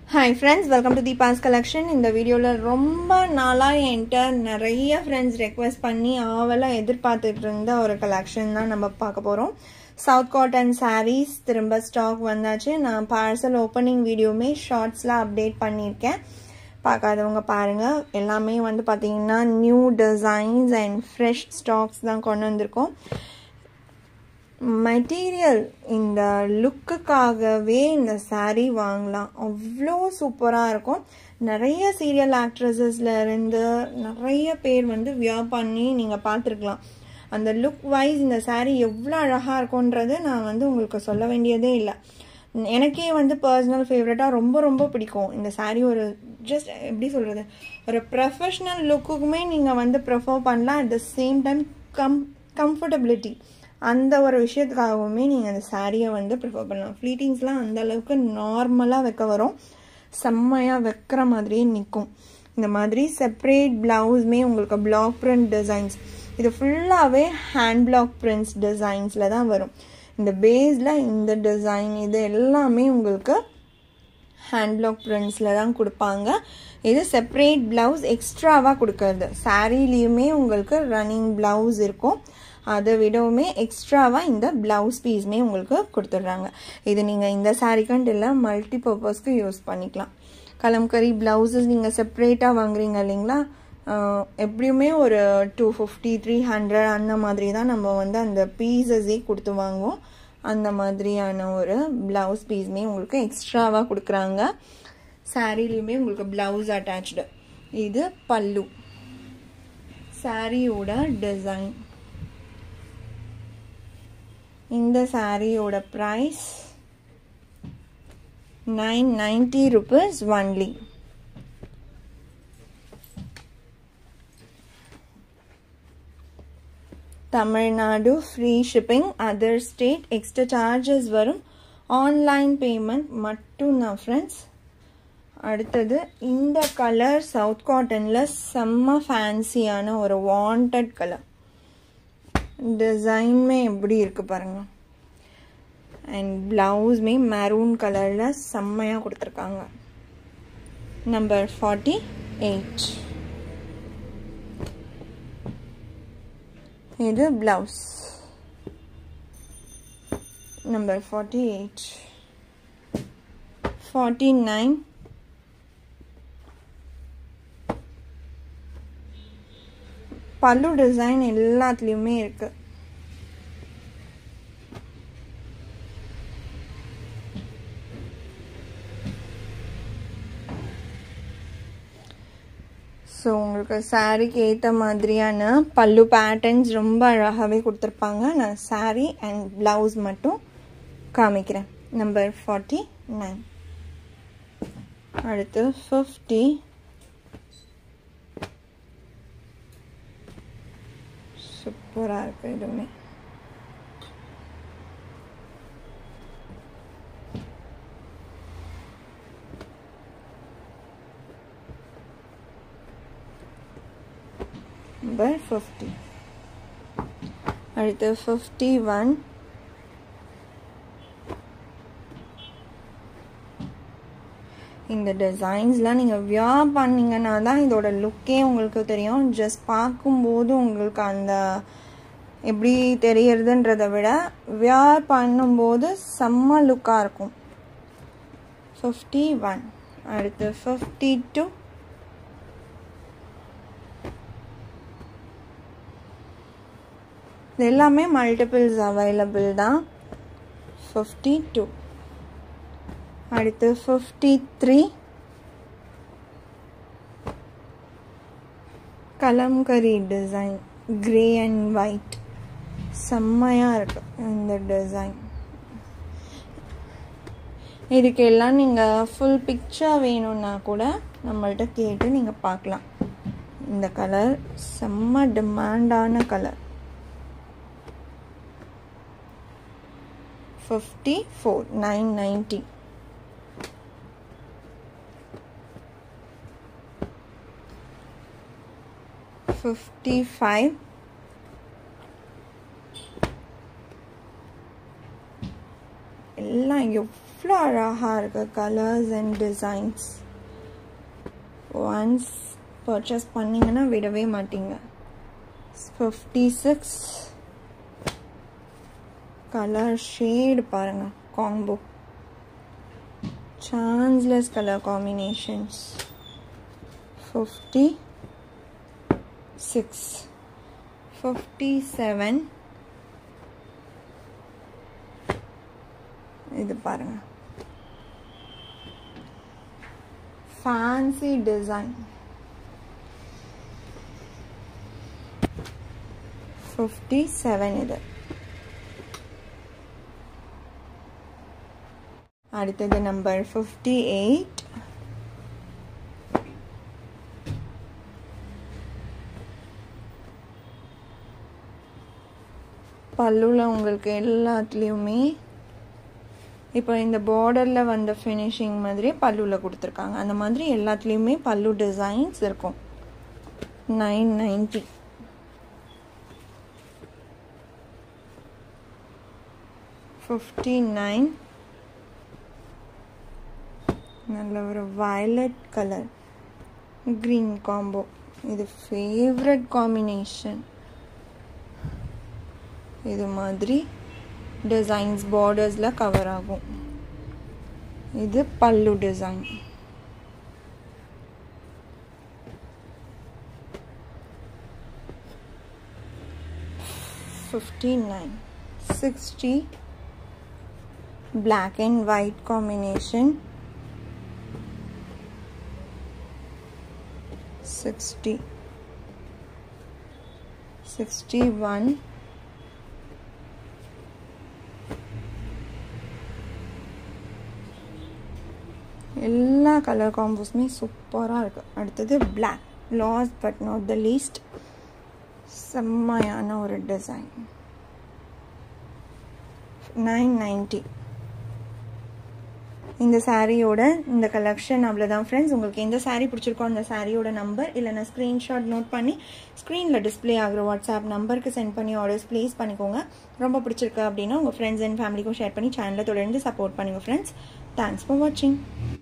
hi friends welcome to Deepa's collection இந்த வீடியோவில் ரொம்ப நாளாக என்கிட்ட நிறைய ஃப்ரெண்ட்ஸ் ரெக்வெஸ்ட் பண்ணி ஆவலாக எதிர்பார்த்துட்டு இருந்த ஒரு கலெக்ஷன் தான் நம்ம பார்க்க போகிறோம் சவுத் காட்டன் சாரீஸ் திரும்ப ஸ்டாக் வந்தாச்சு நான் பார்சல் ஓப்பனிங் வீடியோவுமே ஷார்ட்ஸில் அப்டேட் பண்ணியிருக்கேன் பார்க்காதவங்க பாருங்கள் எல்லாமே வந்து பார்த்தீங்கன்னா new designs and fresh stocks தான் கொண்டு வந்திருக்கோம் மெட்டீரியல் இந்த லுக்குக்காகவே இந்த சாரீ வாங்கலாம் அவ்வளோ சூப்பராக இருக்கும் நிறைய சீரியல் ஆக்ட்ரஸஸில் இருந்து நிறைய பேர் வந்து வியர் பண்ணி நீங்கள் பார்த்துருக்கலாம் அந்த லுக் வைஸ் இந்த சாரீ எவ்வளோ அழகாக இருக்கும்ன்றது நான் வந்து உங்களுக்கு சொல்ல வேண்டியதே இல்லை எனக்கே வந்து பர்சனல் ஃபேவரட்டாக ரொம்ப ரொம்ப பிடிக்கும் இந்த சாரீ ஒரு ஜஸ்ட் எப்படி சொல்கிறது ஒரு ப்ரொஃபஷ்னல் லுக்குக்குமே நீங்கள் வந்து ப்ரிஃபர் பண்ணலாம் at the same time come comfortability அந்த ஒரு விஷயத்துக்காகவுமே நீங்கள் அந்த சாரியை வந்து ப்ரிஃபர் பண்ணலாம் ஃப்ளீட்டிங்ஸ்லாம் அந்த அளவுக்கு நார்மலாக வைக்க வரும் செம்மையாக வைக்கிற மாதிரியே நிற்கும் இந்த மாதிரி செப்ரேட் ப்ளவுஸ்மே உங்களுக்கு பிளாக் பிரிண்ட் டிசைன்ஸ் இது ஃபுல்லாகவே ஹேண்ட் பிளாக் பிரிண்ட்ஸ் டிசைன்ஸில் தான் வரும் இந்த பேஸில் இந்த டிசைன் இது எல்லாமே உங்களுக்கு ஹேண்ட் பிளாக் பிரிண்ட்ஸில் தான் கொடுப்பாங்க இது செப்ரேட் ப்ளவுஸ் எக்ஸ்ட்ராவாக கொடுக்கறது சாரீலேயுமே உங்களுக்கு ரன்னிங் ப்ளவுஸ் இருக்கும் அதை விடவுமே எக்ஸ்ட்ராவாக இந்த ப்ளவுஸ் பீஸுமே உங்களுக்கு கொடுத்துட்றாங்க இது நீங்கள் இந்த சாரீக்கன்ட்டு இல்லை மல்டி பர்பஸ்க்கு யூஸ் பண்ணிக்கலாம் கலம்கரி ப்ளவுஸஸ் நீங்கள் செப்ரேட்டாக வாங்குறீங்க இல்லைங்களா எப்படியுமே ஒரு டூ ஃபிஃப்டி த்ரீ ஹண்ட்ரட் அந்த மாதிரி தான் நம்ம வந்து அந்த பீசஸே கொடுத்து வாங்குவோம் அந்த மாதிரியான ஒரு ப்ளவுஸ் பீஸுமே உங்களுக்கு எக்ஸ்ட்ராவாக கொடுக்குறாங்க சாரீலையுமே உங்களுக்கு ப்ளவுஸ் அட்டாச்சு இது பல்லு சாரியோட டிசைன் இந்த சாரியோட price nine ninety rupees only Tamil Nadu free shipping other state extra charges வரும் ஆன்லைன் பேமெண்ட் மட்டும்தான் ஃப்ரெண்ட்ஸ் அடுத்தது இந்த கலர் சவுத் காட்டனில் செம்ம ஃபேன்சியான ஒரு வாண்டட் கலர் டிசைன்மே எப்படி இருக்கு பாருங்க அண்ட் ப்ளவுஸ்மே மெரூன் கலரில் செம்மையாக கொடுத்துருக்காங்க நம்பர் ஃபார்ட்டி எயிட் இது blouse number forty eight forty nine பல்லு டிசைன் எல்லாத்துலேயுமே இருக்கு ஸோ உங்களுக்கு சாரீக்கு ஏற்ற மாதிரியான பல்லு பேட்டர்ன்ஸ் ரொம்ப அழகாகவே கொடுத்துருப்பாங்க நான் சாரீ அண்ட் ப்ளவுஸ் மட்டும் காமிக்கிறேன் நம்பர் ஃபார்ட்டி நைன் அடுத்து ஃபிஃப்டி சூப்பராக இருக்குது இதுவுமே நம்பர் ஃபிஃப்டி அடுத்து ஃபிஃப்டி ஒன் இந்த டிசைன்ஸ்லாம் நீங்கள் வியா பண்ணிங்கன்னா தான் இதோட லுக்கே உங்களுக்கு தெரியும் ஜஸ்ட் பார்க்கும்போது உங்களுக்கு அந்த எப்படி தெரியறதுன்றதை விட வியார் பண்ணும்போது செம்ம லுக்காக இருக்கும் ஃபிஃப்டி ஒன் அடுத்து ஃபிஃப்டி டூ இது எல்லாமே மல்டிபிள்ஸ் அவைலபிள் தான் ஃபிஃப்டி டூ அடுத்து fifty three Kalamkari design grey and white செம்மையாக இருக்கு இந்த டிசைன் இதுக்கு எல்லாம் நீங்கள் ஃபுல் பிக்சர் வேணும்னா கூட நம்மள்ட்ட கேட்டு நீங்கள் பார்க்கலாம் இந்த கலர் செம்ம டிமாண்டான colour fifty four nine ninety fifty five எல்லாம் எவ்வளோ அழகாக இருக்கு colours and designs once purchase பண்ணிங்கன்னா விடவே மாட்டீங்க ஃபிஃப்டி சிக்ஸ் கலர் ஷேடு பாருங்க combo chanceless colour combinations fifty six fifty seven இது பாருங்க ஃபேன்சி டிசைன் ஃபிஃப்டி செவன் இது அடுத்தது நம்பர் ஃபிஃப்டி எயிட் பல்லுவில் உங்களுக்கு எல்லாத்துலேயுமே இப்போ இந்த பார்டரில் வந்த ஃபினிஷிங் மாதிரி பல்லுவில் கொடுத்துருக்காங்க அந்த மாதிரி எல்லாத்துலேயுமே பல்லு டிசைன்ஸ் இருக்கும் நைன் நைன்ட்டி ஃபிஃப்டி நைன் நல்ல ஒரு வயலட் கலர் க்ரீன் காம்போ இது ஃபேவரட் காம்பினேஷன் இது மாதிரி டிசைன்ஸ் பார்டர்ஸில் கவர் ஆகும் இது பல்லு design fifty nine sixty black and white combination 60 61 எல்லா கலர் காம்போஸுமே சூப்பராக இருக்குது அடுத்தது black last but not the least செம்மையான ஒரு டிசைன் நைன் நைன்ட்டி இந்த சாரியோட இந்த கலெக்ஷன் அவ்வளோதான் ஃப்ரெண்ட்ஸ் உங்களுக்கு எந்த சாரீ பிடிச்சிருக்கோ அந்த சாரியோட நம்பர் இல்லைனா ஸ்க்ரீன்ஷாட் நோட் பண்ணி ஸ்க்ரீனில் டிஸ்பிளே ஆகிற வாட்ஸ்அப் நம்பருக்கு சென்ட் பண்ணி ஆர்டர்ஸ் ப்ளேஸ் பண்ணிக்கோங்க ரொம்ப பிடிச்சிருக்கு அப்படின்னா உங்கள் ஃப்ரெண்ட்ஸ் அண்ட் ஃபேமிலிக்கும் ஷேர் பண்ணி சேனலை தொடர்ந்து சப்போர்ட் பண்ணுங்கள் ஃப்ரெண்ட்ஸ் தேங்க்ஸ் ஃபார் வாட்சிங்